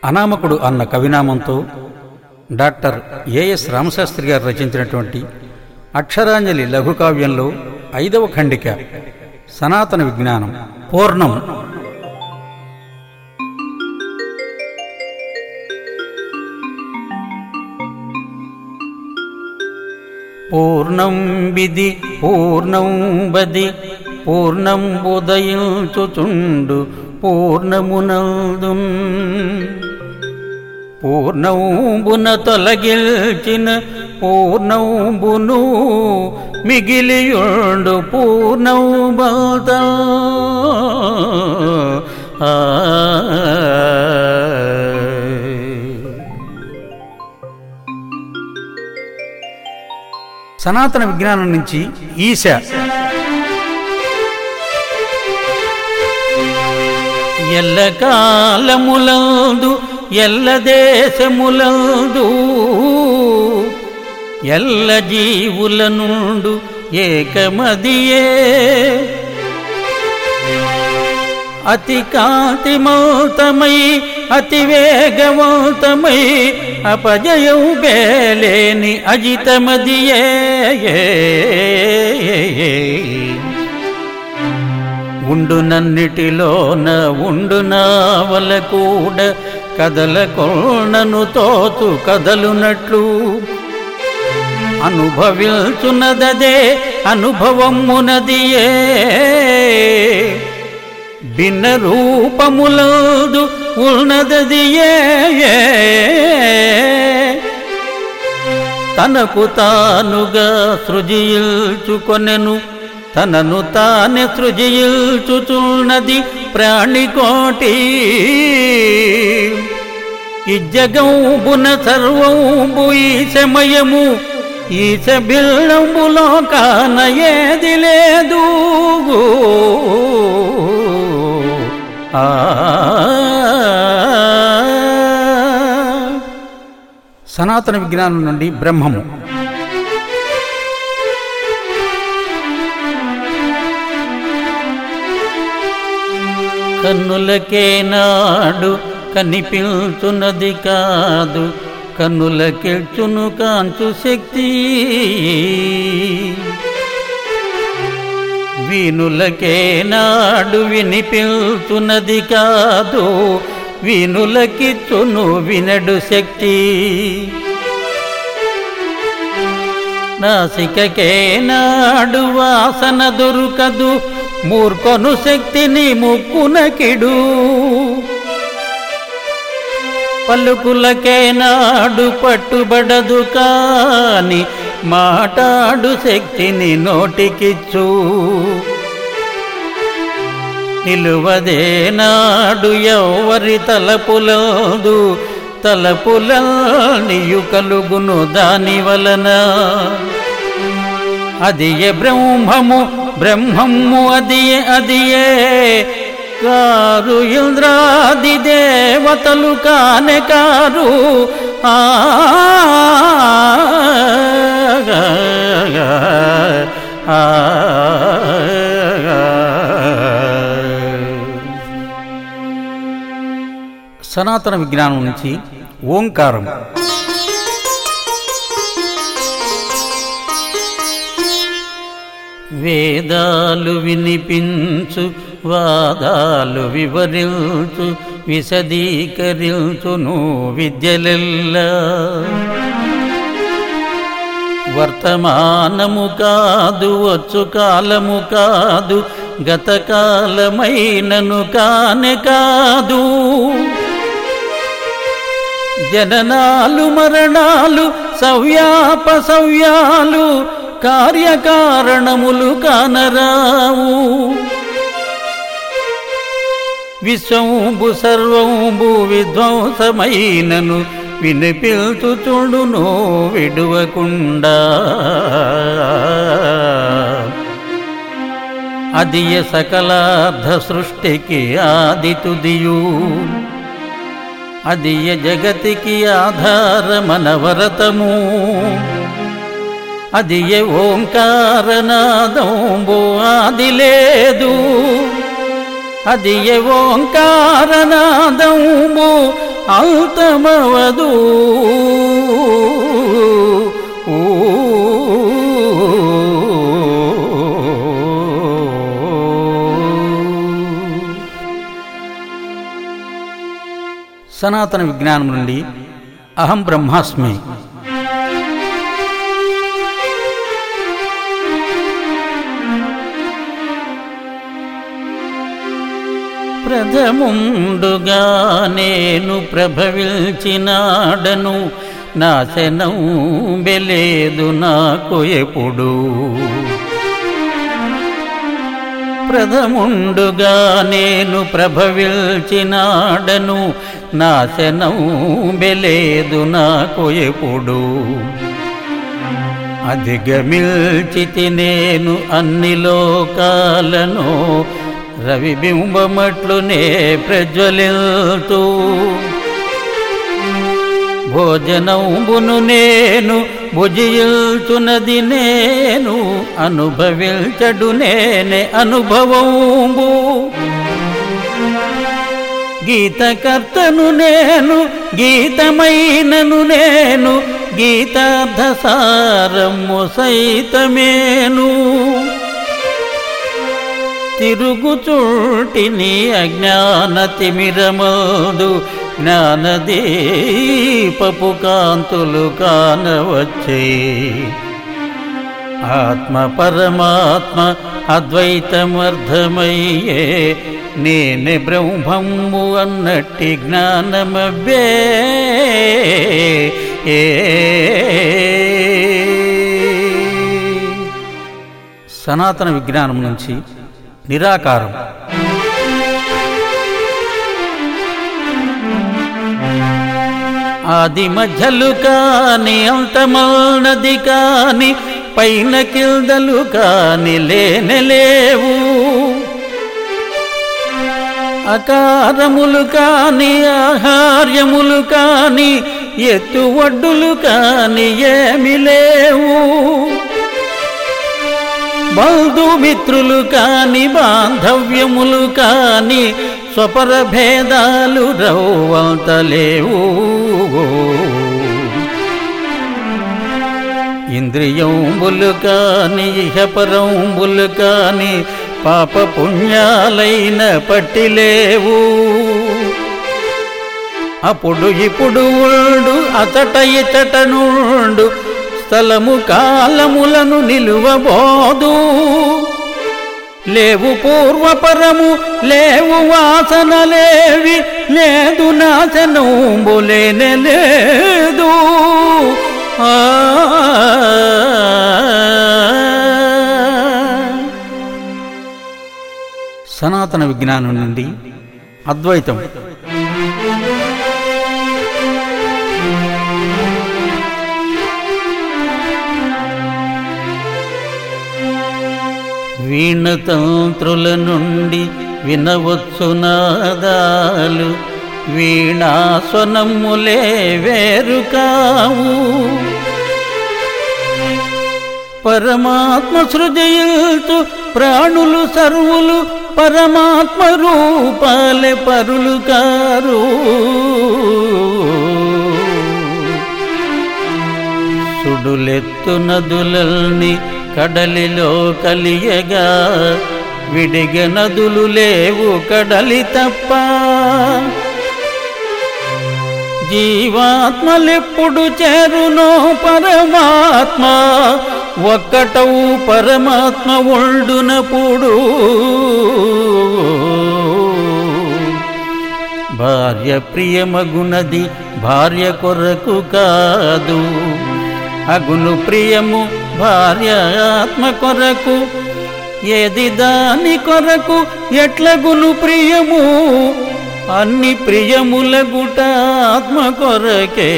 అనామకుడు అన్న కవినామంతో doctor as Ramasastri గారు రచించినటువంటి అక్షరాంజలి లఘుకావ్యంలో ఐదవ ఖండిక సనాతన విజ్ఞానం పూర్ణం పూర్ణం విధి పూర్ణం బది పూర్ణం ఉదయించుచుండు పూర్ణమునందు పూర్ణంబున తొలగిల్చిన పూర్ణంబును మిగిలియుండు పూర్ణంబత సనాతన విజ్ఞానం నుంచి ఈశ ఎల్ల కాలములందు ఎల్ల దేశములందు ఎల్ల జీవుల నుండు ఏకమదియే అతి కాంతిమౌతమై అతి వేగవంతమై అపజయం బేలేని అజితమదియే ఉండునన్నిటిలోన ఉండునావల కూడ కదలకొనను తోతు కదలునట్లు అనుభవించున్నదే అనుభవమునదియే భిన్న రూపములందు ఉన్నదదియే తనకు తానుగా సృజిల్చుకొనెను తనను తానే సృజిల్చుచున్నది ప్రాణికోటి ఇజ్జగంబున సర్వంబు ఈ సమయము ఈ సబిల్లంబులో కాన ఏది లేదు ఆ సనాతన విజ్ఞానం నుండి బ్రహ్మము కన్నులకే నాడు కనిపించున్నది కాదు కన్నులకెచ్చును కాంచు శక్తి వీనులకే నాడు వినిపించున్నది కాదు వీనులకిచ్చును వినడు శక్తి నాసికకే నాడు వాసన దొరుకదు మూర్ఖను శక్తిని ముక్కునకిడు పలుకులకే నాడు పట్టుబడదు కాని మాటాడు శక్తిని నోటికిచ్చు నిలువదే నాడు ఎవరి తలపులదు తలపులనియు కలుగును దాని వలన అదియే బ్రహ్మము బ్రహ్మము అదియే అదియే కారు ఇంద్రాది దేవతలు కానే కారు ఆ సనాతన విజ్ఞానం నుంచి ఓంకారం వేదాలు వినిపించు వాదాలు వివరించు విశదీకరించును విద్యలెల్లా వర్తమానము కాదు వచ్చు కాలము కాదు గతకాలమైనను కానే కాదు జననాలు మరణాలు సవ్యాప సవ్యాలు కార్యకారణములు కానరావు విశ్వంబు సర్వంబు విధ్వంసమైనను వినిపిల్చుచుండును విడువకుండా అదియ సకలార్థ సృష్టికి ఆది తుదియు అదియ జగతికి ఆధారమనవరతము అది ఏ ఓంకారనాదంబు ఆది లేదు అది ఏ ఓంకారనాదంబు అంతమవదు సనాతన విజ్ఞానం నుండి అహం బ్రహ్మాస్మి ప్రథముండుగా నేను ప్రభవిల్చినాడను నాశనం బెలేదు నాకు ఎప్పుడు ప్రథముండుగా నేను ప్రభవిల్చినాడను నాశనం బెలేదు నాకు ఎప్పుడు అధిగమిల్చితి నేను అన్ని లోకాలను రవిబింబమట్లునే ప్రజ్వలిల్తూ భోజనంబును నేను భుజిల్చునది నేను అనుభవించడు నేనే అనుభవంబు గీతకర్తను నేను గీతమైనను నేను గీతార్థసారము సైతమేను తిరుగుచుంటిని అజ్ఞాన తిమిరమోదు జ్ఞానదీపపు కాంతులు కానవచ్చే ఆత్మ పరమాత్మ అద్వైతమర్థమయ్యే నేనే బ్రహ్మము అన్నట్టి జ్ఞానమవ్వే ఏ సనాతన విజ్ఞానం నుంచి నిరాకారం ఆది మధ్యలు కాని అంతమన్నది కాని పైన కిల్దలు కాని లేనలేవు అకారములు కాని ఆహార్యములు కాని ఎత్తు ఒడ్డులు కాని ఏమి లేవు బంధుమిత్రులు కాని బాంధవ్యములు కాని స్వపర భేదాలు రవ్వంతలేవు ఇంద్రియంబులు కాని ఇహపరంబులు కాని పాప పుణ్యాలైన పట్టిలేవు అప్పుడు ఇప్పుడు ఉండు అతట ఇతట నుండు స్థలము కాలములను నిలువబోదు లేవు పూర్వపరము లేవు వాసనలేవి లేదు నాశనంబు లేనే లేదు ఆ సనాతన విజ్ఞానం నుండి అద్వైతం వీణతంత్రుల నుండి వినవచ్చు నాదాలు వీణాస్వనములే వేరు కావు పరమాత్మ సృజయుతు ప్రాణులు సర్వులు పరమాత్మ రూపాలే పరులు కారు సుడులెత్తు నదులల్ని కడలిలో కలియగా విడిగ నదులు లేవు కడలి తప్ప జీవాత్మలెప్పుడు చేరునో పరమాత్మ ఒక్కటవు పరమాత్మ ఒళ్ళునప్పుడు భార్య ప్రియమగునది భార్య కొరకు కాదు అగును ప్రియము భార్య ఆత్మ కొరకు ఏది దాని కొరకు ఎట్లగును ప్రియము అన్ని ప్రియముల గుట ఆత్మ కొరకే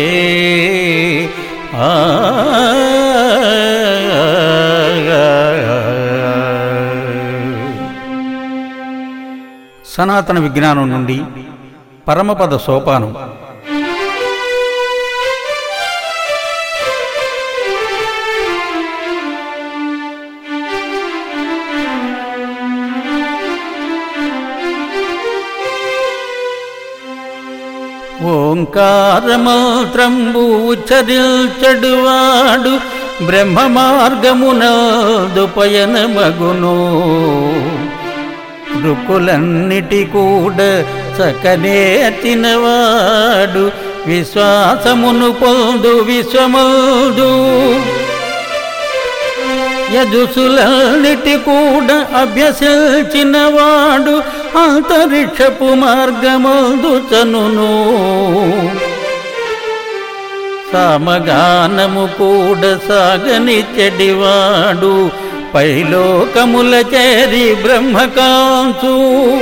ఆ సనాతన విజ్ఞానం నుండి పరమపద సోపానం ఓంకారమంత్రంబు ఉచ్చరిల్చడువాడు బ్రహ్మ మార్గమునదు పయనమగును రుకులన్నిటి కూడా చకనే తినవాడు విశ్వాసమును పొందు విశ్వమల్దు యజుసులన్నిటి కూడా అభ్యసించినవాడు అంతరిక్షపు మార్గమందు చనును సామగానము కూడా సాగని చెడివాడు పైలోకముల చేరి బ్రహ్మకాంచు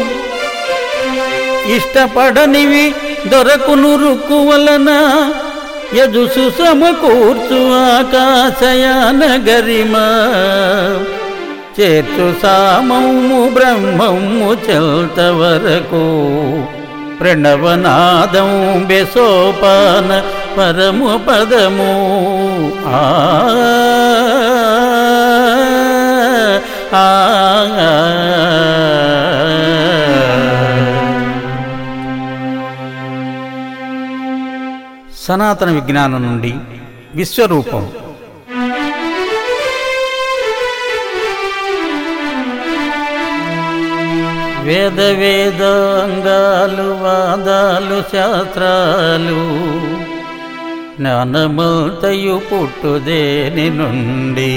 ఇష్టపడనివి దొరకును రుక్కు వలన యజుసు సమకూర్చు ఆకాశయాన గరిమ చేర్చు సామము బ్రహ్మము చెల్త వరకు ప్రణవనాదం బెసోపాన పరము పదము ఆ ఆ, సనాతన విజ్ఞానం నుండి విశ్వరూపం వేద వేదాంగాలు వాదాలు శాస్త్రాలు జ్ఞానమంతయు పుట్టుదేని నుండి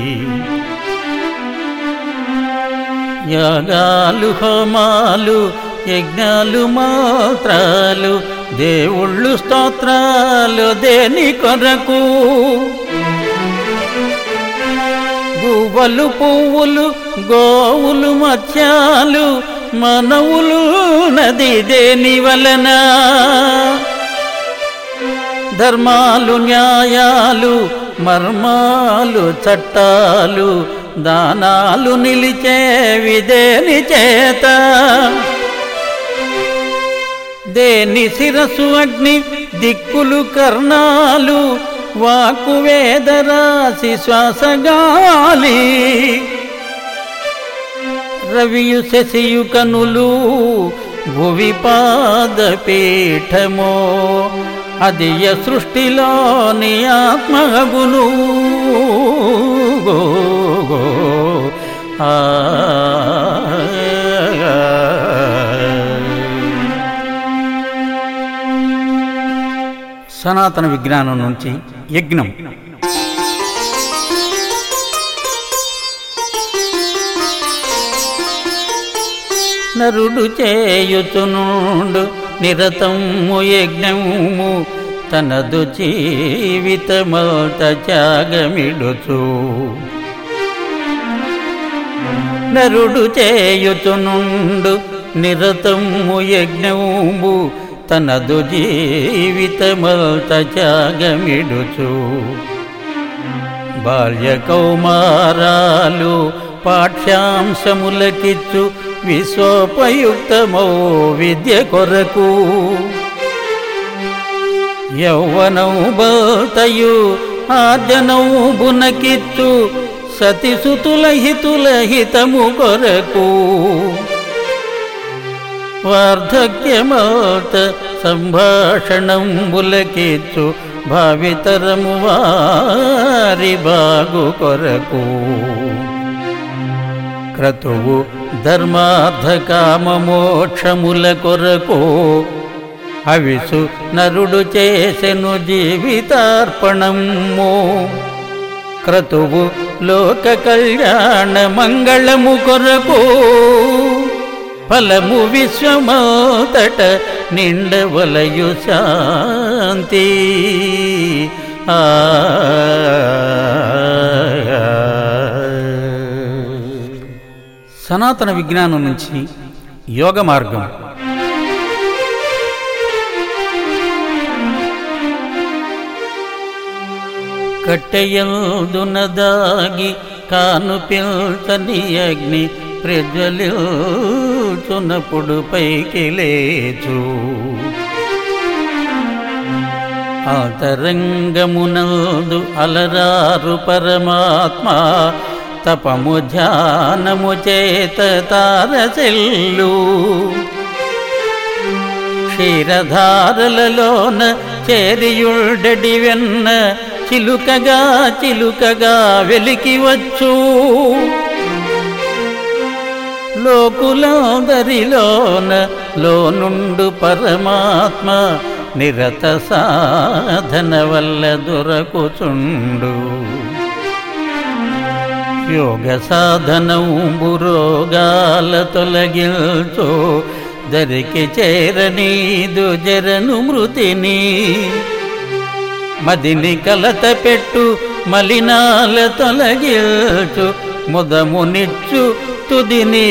యాగాలు హోమాలు యజ్ఞాలు మాత్రాలు దేవుళ్ళు స్తోత్రాలు దేని కొరకు గువ్వలు పువ్వులు గోవులు మత్స్యాలు మనవులు నది దేని వలన ధర్మాలు న్యాయాలు మర్మాలు చట్టాలు దానాలు నిలిచేవి దేని చేత దేని శిరసు అగ్ని దిక్కులు కర్ణాలు వాకు వేదరాశి శ్వాసగాలి రవియు శశియు కనులు భువి పాదపీఠమో అది య సృష్టిలోని ఆత్మగును గో గో ఆ సనాతన విజ్ఞానం నుంచి యజ్ఞం నరుడు చేయుచునుండు నిరతము యజ్ఞము తనదు జీవితమౌత త్యాగమిడుచు నరుడు చేయుచునుండు నిరతము యజ్ఞము తనదు జీవితమౌత త్యాగమిడుచు బాల్య కౌమారాలు పాఠ్యాంశములకిచ్చు విశ్వోపయుక్తమో విద్య కొరకు యౌవనం బల్తయు ఆర్జనం బునకిచ్చు సతిసుతుల హితుల హితము కొరకు వార్ధక్యమాత సంభాషణం బులకిచ్చు భావితరము వారి బాగు కొరకు క్రతువు ధర్మార్థ కామ మోక్షముల కొరకు అవిసు నరుడు చేసెను జీవితార్పణము క్రతువు లోక కళ్యాణ మంగళము కొరకు ఫలము విశ్వమోతట నిండవలయు శాంతి ఆ సనాతన విజ్ఞానం నుంచి యోగ మార్గం కట్టెయందునదాగి కాను పిల్చని అగ్ని ప్రజ్వలిల్చునప్పుడు పైకి లేచు అంతరంగమునందు అలరారు పరమాత్మ తపము ధ్యానము చేత తారసెల్లు క్షీరధారలలోన చేరియుడడి వెన్న చిలుకగా చిలుకగా వెలికి వచ్చు లోకులందరిలోన లోనుండు పరమాత్మ నిరత సాధన వల్ల దొరకుచుండు యోగ సాధనంబు రోగాల తొలగిల్చో దరికి చేరనీదు జరను మృతిని మదిని కలత పెట్టు మలినాల తొలగిల్చు ముదమునిచ్చు తుదిని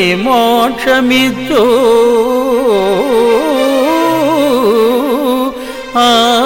మోక్షమిచ్చు ఆ